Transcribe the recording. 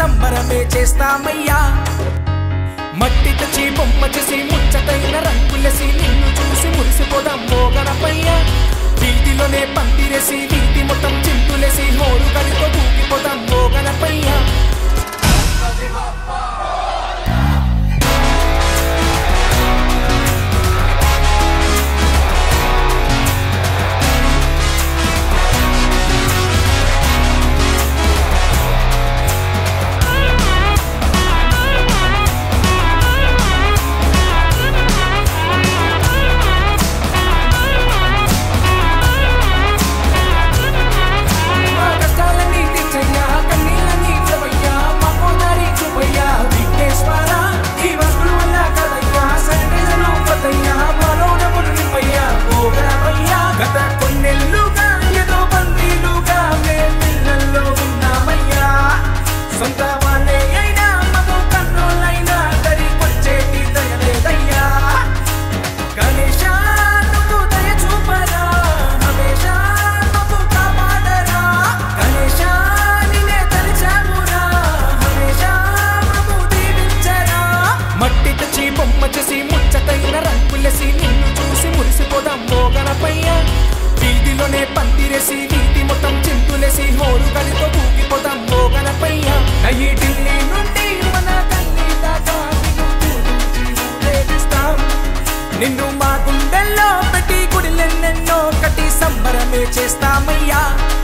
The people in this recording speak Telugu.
సంబరమే చేస్తామయ్యా మట్టి తెచ్చి బొమ్మ చేసి ముచ్చటైన రంగులేసి నిన్ను చూసి మురిసిపోదాం మోగనపయ్య వీధిలోనే పందిరేసి వీధి మొత్తం చింతులేసి హోరు గడితో ఊగిపోదాం మోగనపయ్య మా కష్టాలన్నీ తీర్చయ్యా కన్నీళ్ళన్నీ చూపయ్యా మా పోదారి చూపయ్యా విఘ్నేశ్వర ఈ వస్తువుల వల్ల కదయ్యా సరిదేశను పదయ్యా మరో డబ్బులు నింపయ్యా పోగరమయ్యా గత కొన్నెల్లుగా ఏదో బందీలుగా మేం పిల్లల్లో ఉన్నామయ్యా సొంత వాళ్ళే అయినా మగో కన్నులైనా దరికొచ్చేటి దయలేదయ్యా గణేశ నువ్వు దయ చూపరా హమేషా నువ్వు కాపాడరా గణేశ నిన్నే తలిచామురా హమేషా నువ్వు దీవించరా మట్టి తెచ్చి బొమ్మ చేసి ముచ్చటైన రంగులేసి నిన్ను చూసి మురిసిపోదాం మోగనపయ్య వీధిలోనే పందిరేసి వీధి మొత్తం చింతులేసి హోరు గడితో ఊగిపోదాం మోగనపయ్య నయ్యి ఢిల్లీ నుండి మన తల్లి దాకా నిన్ను పూజించి ఊరేగిస్తాం నిన్ను మా గుండెల్లో పెట్టి గుడిలెన్నెన్నో కట్టి సంబరమే చేస్తామయ్యా